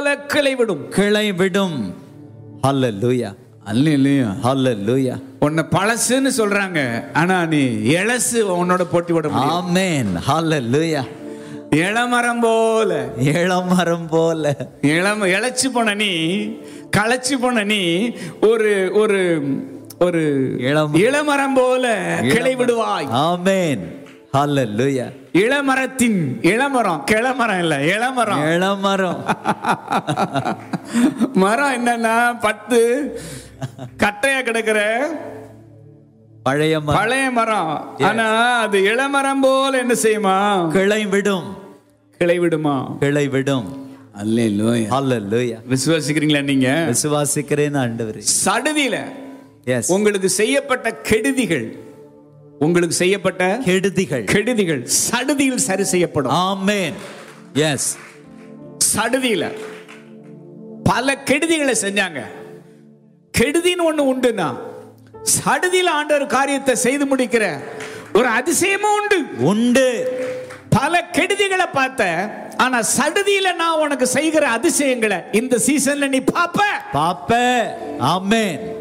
போல கிளை விடும் கிளை விடும் ஹalleluya அல்லையா ஹalleluya உன்னை பழசுன்னு சொல்றாங்க ஆனா நீ இளசு உன்னோட போட்டி விட முடியும் ஆமென் ஹalleluya இளமரம் போல இளமரம் போல இளம இழைச்சு போன நீ களைச்சு போன நீ ஒரு ஒரு ஒரு இளம் இளமரம் போல கிளை விடுவாய் ஆமென் ஹalleluya இளமரத்தின் இளமரம் கிளமரம் இல்ல இளமரம் இளமரம் மரம் என்னன்னா பத்து கட்டையா கிடக்குற பழைய மரம் பழைய மரம் ஆனா அது இளமரம் போல என்ன செய்யுமா கிளை விடும் கிளை விடுமா கிளை விடும் அல்லேலூயா ஹalleluya விசுவாசிக்கிறீங்களா நீங்க விசுவாசிக்கிறேன் ஆண்டவரே சடுதியில எஸ் உங்களுக்கு செய்யப்பட்ட கெடுதிகள் உங்களுக்கு செய்யப்பட்ட கெடுதிகள் கெடுதிகள் சடுதியில் சரி செய்யப்படும் ஆமென் எஸ் சடுதியில பல கெடுதிகளை செஞ்சாங்க கெடுதின்னு ஒண்ணு உண்டுன்னா சடுதியில ஆண்டவர் காரியத்தை செய்து முடிக்கிற ஒரு அதிசயமும் உண்டு உண்டு பல கெடுதிகளை பார்த்த ஆனா சடுதியில நான் உனக்கு செய்கிற அதிசயங்களை இந்த சீசன்ல நீ பாப்ப பாப்ப ஆமென்